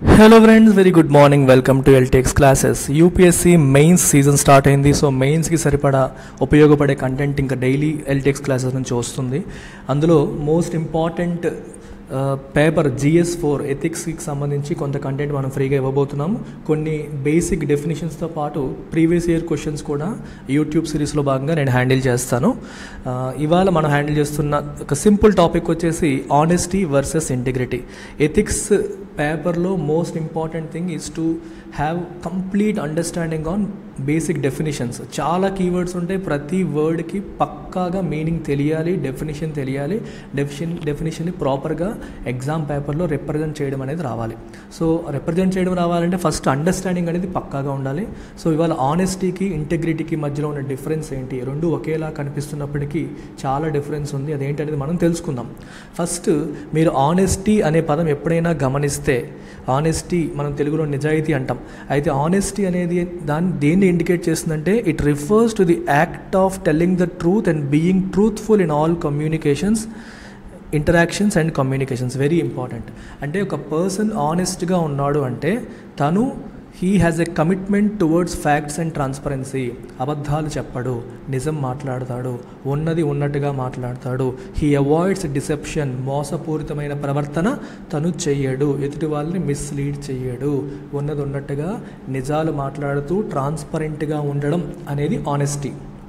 hello friends very good morning welcome to LTX classes UPSC mains season start అయింది so మెయిన్స్కి సరిపడా ఉపయోగపడే content ఇంకా డైలీ ఎల్టెక్స్ క్లాసెస్ నుంచి వస్తుంది అందులో most important paper GS four ఎథిక్స్కి సంబంధించి కొంత కంటెంట్ మనం ఫ్రీగా ఇవ్వబోతున్నాం కొన్ని బేసిక్ డెఫినేషన్స్తో పాటు ప్రీవియస్ ఇయర్ క్వశ్చన్స్ కూడా యూట్యూబ్ సిరీస్లో భాగంగా నేను హ్యాండిల్ చేస్తాను ఆ, ఇవాళ మనం హ్యాండిల్ చేస్తున్న ఒక సింపుల్ టాపిక్ వచ్చేసి ఆనెస్టీ వర్సెస్ ఇంటిగ్రిటీ ఎథిక్స్ పేపర్లో most important thing is to have complete understanding on basic definitions చాలా కీవర్డ్స్ ఉంటాయి ప్రతి వర్డ్కి పక్కాగా మీనింగ్ తెలియాలి డెఫినేషన్ తెలియాలి డెఫిషన్ డెఫినేషన్ని ప్రాపర్గా ఎగ్జామ్ పేపర్లో రిప్రజెంట్ చేయడం అనేది రావాలి సో రిప్రజెంట్ చేయడం రావాలంటే ఫస్ట్ అండర్స్టాండింగ్ అనేది పక్కాగా ఉండాలి సో ఇవాళ ఆనెస్టీకి ఇంటెగ్రిటీకి మధ్యలో ఉన్న డిఫరెన్స్ ఏంటి రెండు ఒకేలా కనిపిస్తున్నప్పటికీ చాలా డిఫరెన్స్ ఉంది అదేంటనేది మనం తెలుసుకుందాం ఫస్ట్ మీరు ఆనెస్టీ అనే పదం ఎప్పుడైనా గమనిస్తే ఆనెస్టీ మనం తెలుగులో నిజాయితీ అంటాం అయితే ఆనెస్టీ అనేది దాన్ని దేన్ని ఇండికేట్ చేస్తుందంటే it refers to the act of telling the truth and being truthful in all communications interactions and communications very important అంటే ఒక పర్సన్ ఆనెస్ట్గా ఉన్నాడు అంటే తను he has a commitment towards facts and transparency అబద్ధాలు చెప్పడు నిజం మాట్లాడతాడు ఉన్నది ఉన్నట్టుగా మాట్లాడతాడు హీ అవాయిడ్స్ డిసెప్షన్ మోసపూరితమైన ప్రవర్తన తను చెయ్యడు ఎదుటి వాళ్ళని మిస్లీడ్ చెయ్యడు ఉన్నది ఉన్నట్టుగా నిజాలు మాట్లాడుతూ ట్రాన్స్పరెంట్గా ఉండడం అనేది ఆనెస్టీ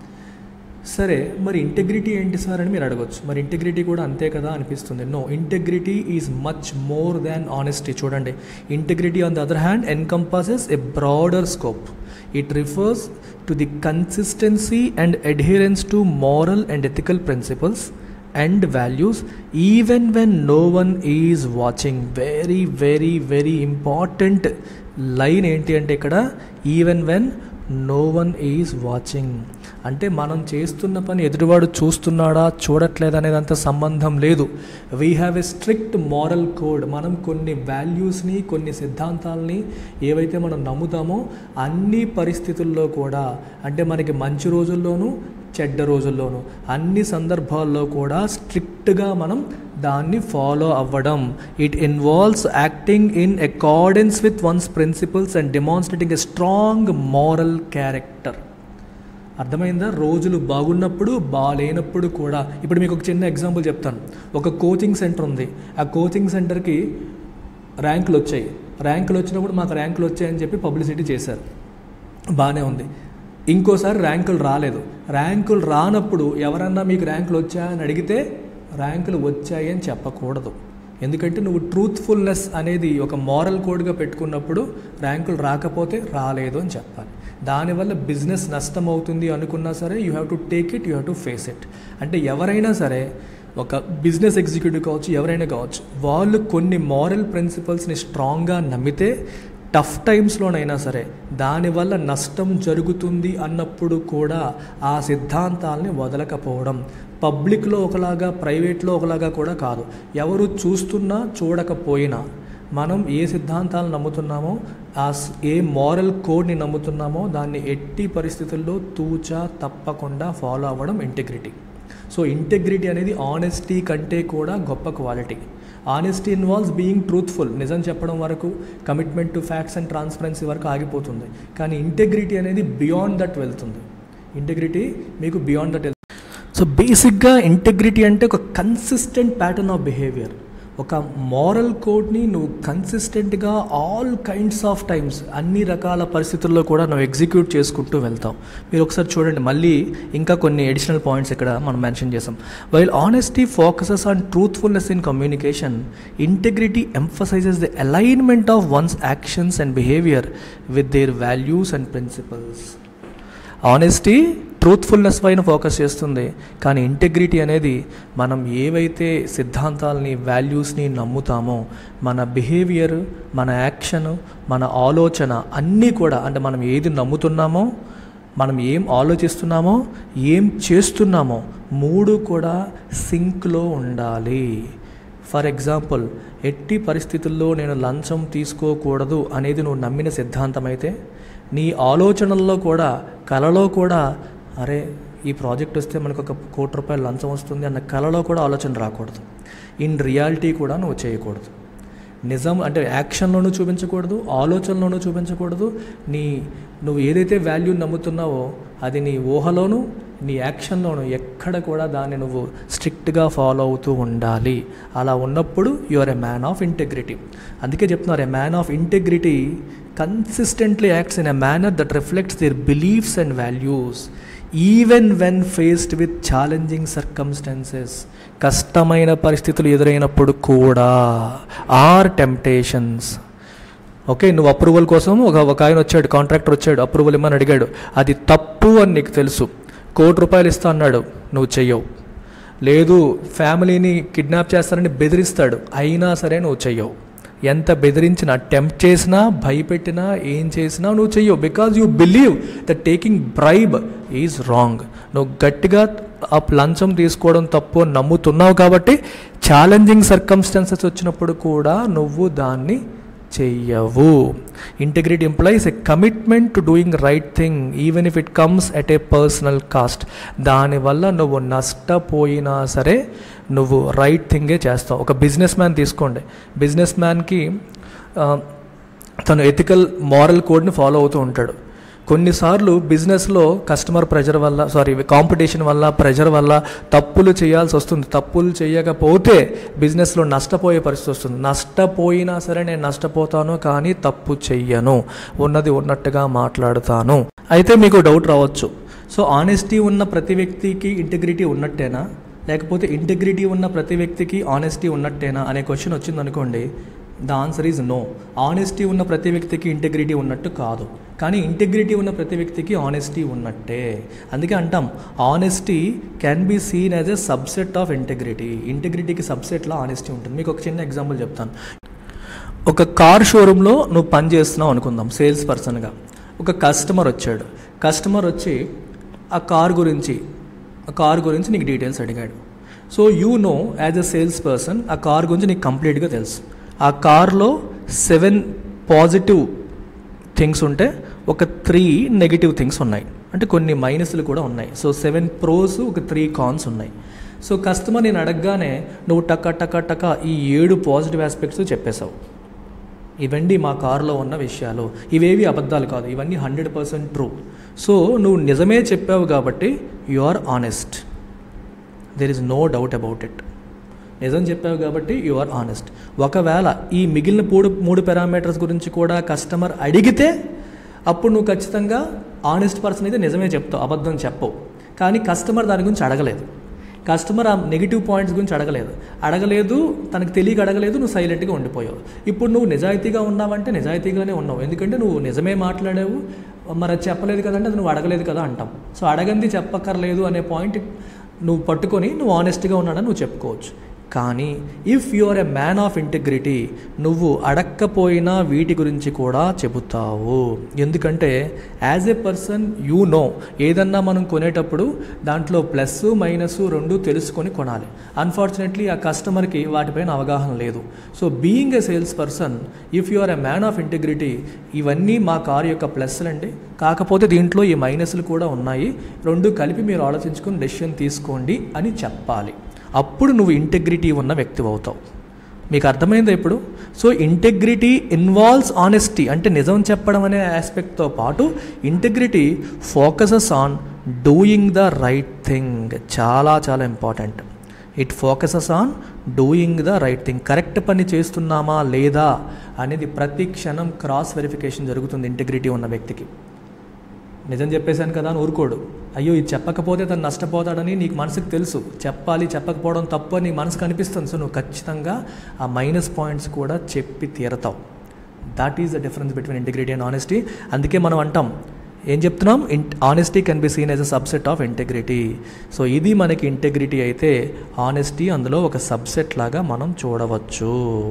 సరే మరి ఇంటెగ్రిటీ ఏంటి సార్ అని మీరు అడగొచ్చు మరి ఇంటెగ్రిటీ కూడా అంతే కదా అనిపిస్తుంది no integrity is much more than honesty చూడండి integrity on the other hand encompasses a broader scope it refers to the consistency and adherence to moral and ethical principles and values even when no one is watching very very very important line ఏంటి అంటే ఇక్కడ even when no one is watching అంటే మనం చేస్తున్న పని ఎదుటివాడు చూస్తున్నాడా చూడట్లేదా అనేది అంత సంబంధం లేదు we have a strict moral code మనం కొన్ని వాల్యూస్ని కొన్ని సిద్ధాంతాలని ఏవైతే మనం నమ్ముతామో అన్ని పరిస్థితుల్లో కూడా అంటే మనకి మంచి రోజుల్లోనూ చెడ్డ రోజుల్లోనూ అన్ని సందర్భాల్లో కూడా స్ట్రిక్ట్గా మనం దాన్ని ఫాలో అవ్వడం it involves acting in accordance with one's principles and demonstrating a strong moral character అర్థమైందా రోజులు బాగున్నప్పుడు బాగాలేనప్పుడు కూడా ఇప్పుడు మీకు ఒక చిన్న ఎగ్జాంపుల్ చెప్తాను ఒక కోచింగ్ సెంటర్ ఉంది ఆ కోచింగ్ సెంటర్కి ర్యాంకులు వచ్చాయి ర్యాంకులు వచ్చినప్పుడు మాకు ర్యాంకులు వచ్చాయని చెప్పి పబ్లిసిటీ చేశారు బాగానే ఉంది ఇంకోసారి ర్యాంకులు రాలేదు ర్యాంకులు రానప్పుడు ఎవరన్నా మీకు ర్యాంకులు వచ్చాయని అడిగితే ర్యాంకులు వచ్చాయి అని చెప్పకూడదు ఎందుకంటే నువ్వు ట్రూత్ఫుల్నెస్ అనేది ఒక మారల్ కోడ్గా పెట్టుకున్నప్పుడు ర్యాంకులు రాకపోతే రాలేదు అని చెప్పాలి దానివల్ల బిజినెస్ నష్టం అవుతుంది అనుకున్నా సరే you have to take it you have to face it అంటే ఎవరైనా సరే ఒక బిజినెస్ ఎగ్జిక్యూటివ్ కావచ్చు ఎవరైనా కావచ్చు వాళ్ళు కొన్ని మారల్ ప్రిన్సిపల్స్ని స్ట్రాంగ్గా నమ్మితే టఫ్ టైమ్స్లోనైనా సరే దానివల్ల నష్టం జరుగుతుంది అన్నప్పుడు కూడా ఆ సిద్ధాంతాలని వదలకపోవడం పబ్లిక్లో ఒకలాగా ప్రైవేట్లో ఒకలాగా కూడా కాదు ఎవరు చూస్తున్నా చూడకపోయినా మనం ఏ సిద్ధాంతాలు నమ్ముతున్నామో ఆ స్- ఏ మారల్ కోడ్ని నమ్ముతున్నామో దాన్ని ఎట్టి పరిస్థితుల్లో తూచా తప్పకుండా ఫాలో అవ్వడం ఇంటెగ్రిటీ సో ఇంటెగ్రిటీ అనేది ఆనెస్టీ కంటే కూడా గొప్ప quality honesty involves being truthful నిజం చెప్పడం వరకు commitment to facts and transparency వరకు ఆగిపోతుంది కానీ ఇంటెగ్రిటీ అనేది బియాండ్ దట్ వెళ్తుంది ఇంటెగ్రిటీ మీకు బియాండ్ దట్ సో బేసిక్గా ఇంటెగ్రిటీ అంటే ఒక కన్సిస్టెంట్ ప్యాటర్న్ ఆఫ్ బిహేవియర్ ఒక మారల్ కోడ్ని నువ్వు కన్సిస్టెంట్గా ఆల్ కైండ్స్ ఆఫ్ టైమ్స్ అన్ని రకాల పరిస్థితుల్లో కూడా నువ్వు ఎగ్జిక్యూట్ చేసుకుంటూ వెళ్తావు మీరు ఒకసారి చూడండి మళ్ళీ ఇంకా కొన్ని అడిషనల్ పాయింట్స్ ఇక్కడ మనం మెన్షన్ చేసాం while honesty focuses on truthfulness in communication integrity emphasises the alignment of one's actions and behaviour with their values and principles honesty truthfulness పైన ఫోకస్ చేస్తుంది కానీ ఇంటెగ్రిటీ అనేది మనం ఏవైతే సిద్ధాంతాలని వాల్యూస్ని నమ్ముతామో మన బిహేవియర్ మన యాక్షన్ మన ఆలోచన అన్నీ కూడా అంటే మనం ఏది నమ్ముతున్నామో మనం ఏం ఆలోచిస్తున్నామో ఏం చేస్తున్నామో మూడు కూడా సింక్లో ఉండాలి ఫర్ ఎగ్జాంపుల్ ఎట్టి పరిస్థితుల్లో నేను లంచం తీసుకోకూడదు అనేది నువ్వు నమ్మిన సిద్ధాంతం అయితే నీ ఆలోచనల్లో కూడా కలలో కూడా అరే ఈ ప్రాజెక్ట్ వస్తే మనకు ఒక కోటి రూపాయలు లంచం వస్తుంది అన్న కలలో కూడా ఆలోచన రాకూడదు ఇన్ రియాలిటీ కూడా నువ్వు చేయకూడదు నిజం అంటే యాక్షన్లోనూ చూపించకూడదు ఆలోచనలోనూ చూపించకూడదు నీ నువ్వు ఏదైతే వాల్యూ నమ్ముతున్నావో అది నీ ఊహలోను నీ యాక్షన్లోను ఎక్కడ కూడా దాన్ని నువ్వు స్ట్రిక్ట్గా ఫాలో అవుతూ ఉండాలి అలా ఉన్నప్పుడు you are a man of integrity అందుకే చెప్తున్నారు a man of integrity consistently acts in a manner that reflects their beliefs and values even when faced with challenging circumstances కష్టమైన పరిస్థితులు ఎదురైనప్పుడు కూడా ఆర్ టెంప్టేషన్స్ ఓకే నువ్వు అప్రూవల్ కోసం ఒక ఒక ఆయన వచ్చాడు కాంట్రాక్టర్ వచ్చాడు అప్రూవల్ ఇమ్మని అడిగాడు అది తప్పు అని నీకు తెలుసు కోటి రూపాయలు ఇస్తా అన్నాడు నువ్వు చెయ్యవు లేదు ఫ్యామిలీని కిడ్నాప్ చేస్తానని బెదిరిస్తాడు అయినా సరే నువ్వు చెయ్యవు ఎంత బెదిరించినా టెంప్ట్ చేసినా భయపెట్టినా ఏం చేసినా నువ్వు చెయ్యవు because you believe the taking bribe is wrong నువ్వు గట్టిగా ఆ లంచం తీసుకోవడం తప్పు అని నమ్ముతున్నావు కాబట్టి ఛాలెంజింగ్ సర్కమ్స్టాన్సెస్ వచ్చినప్పుడు కూడా నువ్వు దాన్ని చెయ్యవు integrity implies a commitment to doing right thing even if it comes at a personal cost దానివల్ల నువ్వు నష్టపోయినా సరే నువ్వు రైట్ థింగే చేస్తావు ఒక బిజినెస్ మ్యాన్ తీసుకోండి బిజినెస్ మ్యాన్కి తను ఎథికల్ మారల్ కోడ్ని ఫాలో అవుతూ ఉంటాడు కొన్నిసార్లు బిజినెస్లో కస్టమర్ ప్రెజర్ వల్ల సారీ కాంపిటీషన్ వల్ల ప్రెజర్ వల్ల తప్పులు చేయాల్సి వస్తుంది తప్పులు చేయకపోతే బిజినెస్లో నష్టపోయే పరిస్థితి వస్తుంది నష్టపోయినా సరే నేను నష్టపోతాను కానీ తప్పు చెయ్యను ఉన్నది ఉన్నట్టుగా మాట్లాడుతాను అయితే మీకు డౌట్ రావచ్చు సో ఆనెస్టీ ఉన్న ప్రతి వ్యక్తికి ఇంటిగ్రిటీ ఉన్నట్టేనా లేకపోతే ఇంటిగ్రిటీ ఉన్న ప్రతి వ్యక్తికి ఆనెస్టీ ఉన్నట్టేనా అనే క్వశ్చన్ వచ్చింది అనుకోండి the answer is no honesty ఉన్న ప్రతి వ్యక్తికి ఇంటెగ్రిటీ ఉన్నట్టు కాదు కానీ ఇంటెగ్రిటీ ఉన్న ప్రతి వ్యక్తికి ఆనెస్టీ ఉన్నట్టే అందుకే అంటాం honesty can be seen as a subset of integrity ఇంటెగ్రిటీకి సబ్సెట్లో ఆనెస్టీ ఉంటుంది మీకు ఒక చిన్న ఎగ్జాంపుల్ చెప్తాను ఒక కార్ షోరూంలో నువ్వు పని చేస్తున్నావు అనుకుందాం సేల్స్ పర్సన్గా ఒక కస్టమర్ వచ్చాడు కస్టమర్ వచ్చి ఆ కార్ గురించి ఆ కార్ గురించి నీకు డీటెయిల్స్ అడిగాడు so you know as a sales person ఆ కార్ గురించి నీకు కంప్లీట్గా తెలుసు ఆ కార్లో సెవెన్ పాజిటివ్ థింగ్స్ ఉంటే ఒక త్రీ నెగిటివ్ థింగ్స్ ఉన్నాయి అంటే కొన్ని మైనస్లు కూడా ఉన్నాయి సో సెవెన్ ప్రోస్ ఒక త్రీ కాన్స్ ఉన్నాయి సో కస్టమర్ నేను అడగగానే నువ్వు టక్క టక్క టక్క ఈ ఏడు పాజిటివ్ ఆస్పెక్ట్స్ చెప్పేశావు ఇవన్నీ మా కారులో ఉన్న విషయాలు ఇవేవి అబద్ధాలు కాదు ఇవన్నీ హండ్రెడ్ పర్సెంట్ ట్రూ సో నువ్వు నిజమే చెప్పావు కాబట్టి you are honest there is no doubt about it నిజం చెప్పావు కాబట్టి యు ఆర్ ఆనెస్ట్ ఒకవేళ ఈ మిగిలిన మూడు మూడు పారామీటర్స్ గురించి కూడా కస్టమర్ అడిగితే అప్పుడు నువ్వు ఖచ్చితంగా ఆనెస్ట్ పర్సన్ అయితే నిజమే చెప్తావు అబద్ధం చెప్పవు కానీ కస్టమర్ దాని గురించి అడగలేదు కస్టమర్ ఆ నెగిటివ్ పాయింట్స్ గురించి అడగలేదు అడగలేదు తనకు తెలియక అడగలేదు నువ్వు సైలెంట్గా ఉండిపోయావు ఇప్పుడు నువ్వు నిజాయితీగా ఉన్నావంటే నిజాయితీగానే ఉన్నావు ఎందుకంటే నువ్వు నిజమే మాట్లాడావు మరి అది చెప్పలేదు కదంటే అది నువ్వు అడగలేదు కదా అంటాం సో అడగంది చెప్పక్కర్లేదు అనే పాయింట్ నువ్వు పట్టుకొని నువ్వు ఆనెస్ట్గా ఉన్నాడని నువ్వు చెప్పుకోవచ్చు కానీ if you are a man of integrity నువ్వు అడక్కపోయినా వీటి గురించి కూడా చెబుతావు ఎందుకంటే as a person you know ఏదన్నా మనం కొనేటప్పుడు దాంట్లో ప్లస్ మైనస్ రెండు తెలుసుకొని కొనాలి అన్ఫార్చునేట్లీ ఆ కస్టమర్కి వాటిపైన అవగాహన లేదు so being a sales person if you are a man of integrity ఇవన్నీ మా కారు యొక్క ప్లస్లు అండి కాకపోతే దీంట్లో ఈ మైనస్లు కూడా ఉన్నాయి రెండు కలిపి మీరు ఆలోచించుకొని డెసిషన్ తీసుకోండి అని చెప్పాలి అప్పుడు నువ్వు ఇంటెగ్రిటీ ఉన్న వ్యక్తి అవుతావు మీకు అర్థమైందా ఇప్పుడు సో ఇంటెగ్రిటీ ఇన్వాల్వ్స్ ఆనెస్టీ అంటే నిజం చెప్పడం అనే ఆస్పెక్ట్తో పాటు integrity focuses on doing the right thing చాలా చాలా important it focuses on doing the right thing correct పని చేస్తున్నామా లేదా అనేది ప్రతి క్షణం క్రాస్ వెరిఫికేషన్ జరుగుతుంది ఇంటెగ్రిటీ ఉన్న వ్యక్తికి నిజం చెప్పేశాను కదా అని ఊరుకోడు అయ్యో ఇది చెప్పకపోతే తను నష్టపోతాడని నీకు మనసుకు తెలుసు చెప్పాలి చెప్పకపోవడం తప్పు అని నీ మనసుకు అనిపిస్తుంది సో నువ్వు ఖచ్చితంగా ఆ మైనస్ పాయింట్స్ కూడా చెప్పి తీరతావు that is the difference between integrity and honesty అందుకే మనం అంటాం ఏం చెప్తున్నాం in honesty can be seen as a subset of integrity so ఇది మనకి ఇంటెగ్రిటీ అయితే ఆనెస్టీ అందులో ఒక సబ్సెట్ లాగా మనం చూడవచ్చు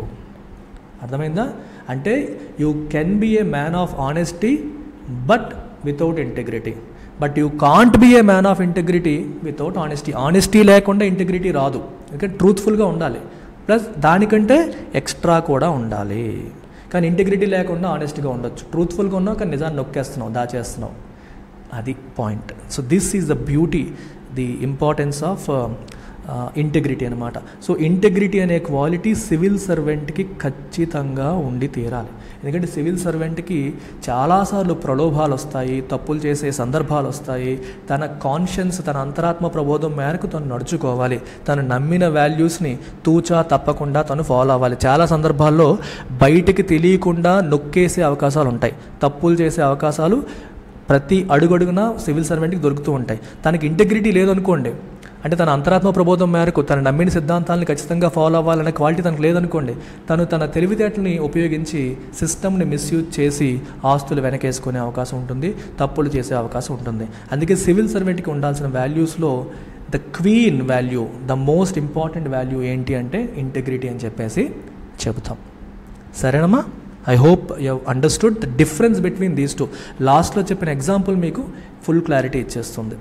అర్థమైందా అంటే you can be a man of honesty but without integrity but you can't be a man of integrity without honesty honesty లేకుండా ఇంటెగ్రిటీ రాదు ఎందుకంటే ట్రూత్ఫుల్గా ఉండాలి ప్లస్ దానికంటే ఎక్స్ట్రా కూడా ఉండాలి కానీ ఇంటెగ్రిటీ లేకుండా ఆనెస్ట్గా ఉండొచ్చు ట్రూత్ఫుల్గా ఉన్నావు కానీ నిజాన్ని నొక్కేస్తున్నావు దాచేస్తున్నావు అది point so this is the beauty the importance of integrity అనమాట సో ఇంటెగ్రిటీ అనే క్వాలిటీ సివిల్ సర్వెంట్కి ఖచ్చితంగా ఉండి తీరాలి ఎందుకంటే సివిల్ సర్వెంట్కి చాలాసార్లు ప్రలోభాలు వస్తాయి తప్పులు చేసే సందర్భాలు వస్తాయి తన కాన్షియన్స్ తన అంతరాత్మ ప్రబోధం మేరకు తను నడుచుకోవాలి తను నమ్మిన వాల్యూస్ని తూచా తప్పకుండా తను ఫాలో అవ్వాలి చాలా సందర్భాల్లో బయటికి తెలియకుండా నొక్కేసే అవకాశాలు ఉంటాయి తప్పులు చేసే అవకాశాలు ప్రతి అడుగడుగున సివిల్ సర్వెంట్కి దొరుకుతూ ఉంటాయి తనకి ఇంటెగ్రిటీ లేదనుకోండి అంటే తన అంతరాత్మ ప్రబోధం మేరకు తన నమ్మిన సిద్ధాంతాలను ఖచ్చితంగా ఫాలో అవ్వాలనే క్వాలిటీ తనకు లేదనుకోండి తను తన తెలివితేటల్ని ఉపయోగించి సిస్టమ్ని మిస్యూజ్ చేసి ఆస్తులు వెనకేసుకునే అవకాశం ఉంటుంది తప్పులు చేసే అవకాశం ఉంటుంది అందుకే సివిల్ సర్వెంట్కి ఉండాల్సిన వాల్యూస్లో the queen value the most important value ఏంటి అంటే ఇంటెగ్రిటీ అని చెప్పేసి చెబుతాం సరేనమ్మా I hope you understood the difference between these two లాస్ట్లో చెప్పిన ఎగ్జాంపుల్ మీకు ఫుల్ క్లారిటీ ఇచ్చేస్తుంది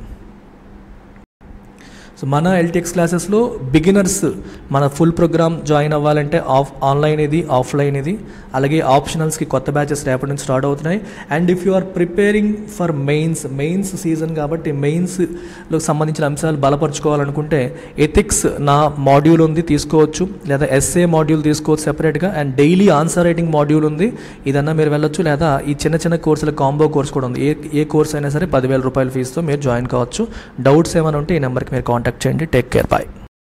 సో మన ఎల్టీఎక్స్ క్లాసెస్లో బిగినర్స్ మన ఫుల్ ప్రోగ్రామ్ జాయిన్ అవ్వాలంటే ఆఫ్ ఆన్లైన్ ఇది ఆఫ్లైన్ ఇది అలాగే ఆప్షనల్స్కి కొత్త బ్యాచెస్ రేపటి నుంచి స్టార్ట్ అవుతున్నాయి and if you are preparing for mains mains season కాబట్టి మెయిన్స్లో సంబంధించిన అంశాలు బలపరుచుకోవాలనుకుంటే ఎథిక్స్ నా మాడ్యూల్ ఉంది తీసుకోవచ్చు లేదా ఎస్ఏ మాడ్యూల్ తీసుకోవచ్చు సెపరేట్గా and daily answer writing module ఉంది ఇదన్నా మీరు వెళ్ళొచ్చు లేదా ఈ చిన్న చిన్న కోర్సుల కాంబో కోర్స్ కూడా ఉంది ఏ ఏ కోర్స్ అయినా సరే పదివేల రూపాయల ఫీజుతో మీరు జాయిన్ కావచ్చు డౌట్స్ ఏమైనా ఉంటే ఈ నెంబర్కి మీరు కాంటాక్ట్ చేయండి టేక్ కేర్ బాయ్